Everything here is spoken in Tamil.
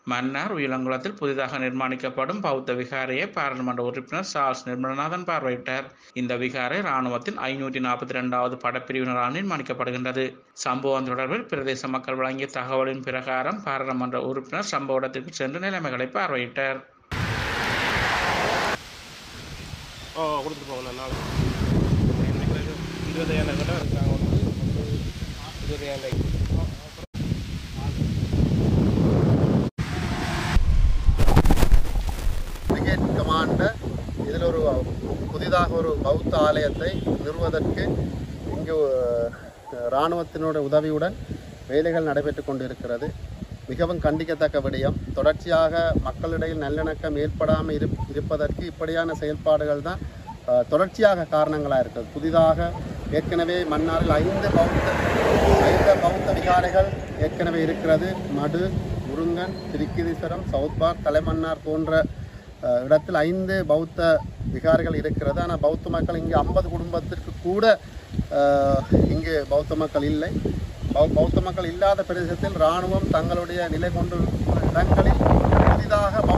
மன்னார் உயிலங்குளத்தில் புதிதாக நிர்மாணிக்கப்படும் பௌத்த விகாரையை பாராளுமன்ற உறுப்பினர் சார்ஸ் நிர்மலநாதன் பார்வையிட்டார் இந்த விகாரை இராணுவத்தின் ஐநூற்றி நாற்பத்தி ரெண்டாவது படப்பிரிவினரால் நிர்மாணிக்கப்படுகின்றது சம்பவம் தொடர்பில் பிரதேச மக்கள் வழங்கிய தகவலின் பிரகாரம் பாராளுமன்ற உறுப்பினர் சம்பவ இடத்திற்கு சென்று நிலைமைகளை பார்வையிட்டார் ஓ கொடுத்துட்டு போகணும் நாள் இருபதாயிரம் கிட்ட இருக்காங்க வந்து இருபதாயிரம் பிரிகேட் கமாண்டர் இதில் ஒரு புதிதாக ஒரு பௌத்த ஆலயத்தை நிறுவதற்கு இங்கு அஹ், இராணுவத்தினுடைய உதவியுடன் வேலைகள் நடைபெற்று கொண்டிருக்கிறது மிகவும் கண்டிக்கத்தக்க விடயம் தொடர்ச்சியாக மக்களிடையில் நல்லிணக்கம் ஏற்படாமல் இரு இருப்பதற்கு இப்படியான செயல்பாடுகள் தான் அஹ், தொடர்ச்சியாக காரணங்களாக இருக்கிறது புதிதாக ஏற்கனவே மன்னாரில் ஐந்து பௌத்த ஐந்து பௌத்த விகாரைகள் ஏற்கனவே இருக்கிறது மடு முருங்கன் திருக்கிதீஸ்வரம் சவுத்பார் தலைமன்னார் போன்ற அஹ், இடத்தில் ஐந்து பௌத்த விகாரைகள் இருக்கிறது ஆனால் பௌத்த மக்கள் இங்கே ஐம்பது குடும்பத்திற்கு கூட அஹ், இங்கு பௌத்த மக்கள் இல்லை பௌ- பௌத்த மக்கள் இல்லாத பிரதேசத்தில் இராணுவம் தங்களுடைய நிலை கொண்டிருக்கிற இடங்களில் புதிதாக பௌத்த